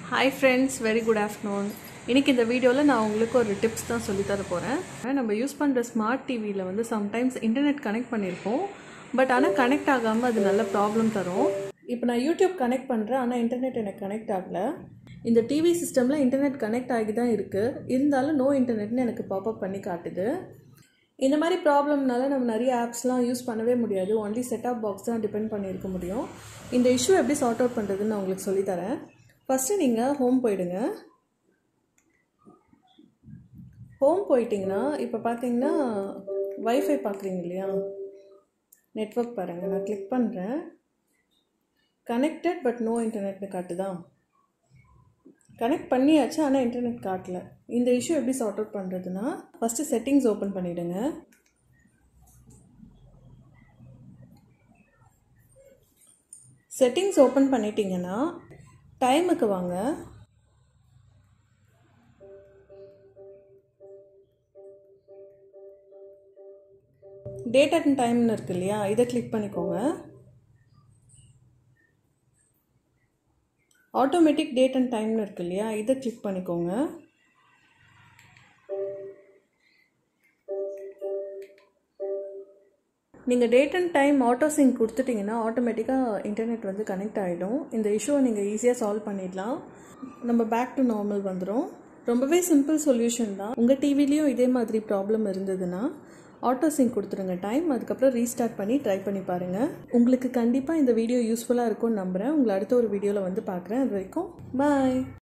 hi friends very good afternoon இன்றைக்கி இந்த வீடியோவில் நான் உங்களுக்கு ஒரு டிப்ஸ் தான் சொல்லித் தர போகிறேன் நம்ம யூஸ் பண்ணுற ஸ்மார்ட் டிவியில் வந்து சம்டைம்ஸ் இன்டர்நெட் கனெக்ட் பண்ணியிருப்போம் பட் ஆனால் கனெக்ட் ஆகாமல் அது நல்ல ப்ராப்ளம் தரும் இப்போ நான் யூடியூப் கனெக்ட் பண்ணுறேன் ஆனால் இன்டர்நெட் எனக்கு கனெக்ட் ஆகலை இந்த டிவி சிஸ்டமில் இன்டர்நெட் கனெக்ட் ஆகி தான் இருக்குது இருந்தாலும் நோ இன்டர்நெட்னு எனக்கு பாப்அப் பண்ணி காட்டுது இந்த மாதிரி ப்ராப்ளம்னால நம்ம நிறைய ஆப்ஸ்லாம் யூஸ் பண்ணவே முடியாது ஒன்லி செட்டாப் பாக்ஸ் தான் டிபெண்ட் பண்ணியிருக்க முடியும் இந்த இஷ்யூ எப்படி சார்ட் அவுட் பண்ணுறதுன்னு நான் உங்களுக்கு சொல்லித்தரேன் ஃபஸ்ட்டு நீங்கள் ஹோம் போயிடுங்க ஹோம் போயிட்டிங்கன்னா இப்போ பார்த்தீங்கன்னா வைஃபை பார்க்குறீங்க இல்லையா நெட்ஒர்க் பாருங்கள் நான் கிளிக் பண்ணுறேன் கனெக்டட் பட் நோ இன்டர்நெட்னு காட்டுதா கனெக்ட் பண்ணியாச்சு ஆனால் இன்டர்நெட் காட்டல இந்த இஷ்யூ எப்படி சார்ட் அவுட் பண்ணுறதுன்னா ஃபஸ்ட்டு செட்டிங்ஸ் ஓப்பன் பண்ணிவிடுங்க செட்டிங்ஸ் ஓப்பன் பண்ணிட்டீங்கன்னா டைமுக்கு வாங்க டேட் அண்ட் டைம்னு இருக்கு இல்லையா இதை கிளிக் பண்ணிக்கோங்க ஆட்டோமேட்டிக் டேட் அண்ட் டைம்னு இருக்கு இல்லையா இதை கிளிக் பண்ணிக்கோங்க நீங்கள் date and time auto sync கொடுத்துட்டிங்கன்னா ஆட்டோமேட்டிக்காக இன்டர்நெட் வந்து கனெக்ட் ஆகிடும் இந்த இஷ்யூவை நீங்கள் ஈஸியாக சால்வ் பண்ணிடலாம் நம்ம பேக் டு நார்மல் வந்துடும் ரொம்பவே சிம்பிள் சொல்யூஷன் தான் உங்கள் டிவிலையும் இதே மாதிரி ப்ராப்ளம் இருந்ததுன்னா ஆட்டோ சிங்க் கொடுத்துருங்க டைம் அதுக்கப்புறம் ரீஸ்டார்ட் பண்ணி ட்ரை பண்ணி பாருங்கள் உங்களுக்கு கண்டிப்பாக இந்த வீடியோ யூஸ்ஃபுல்லாக இருக்கும்னு நம்புகிறேன் உங்களை அடுத்த ஒரு வீடியோவில் வந்து பார்க்குறேன் அது வரைக்கும் பாய்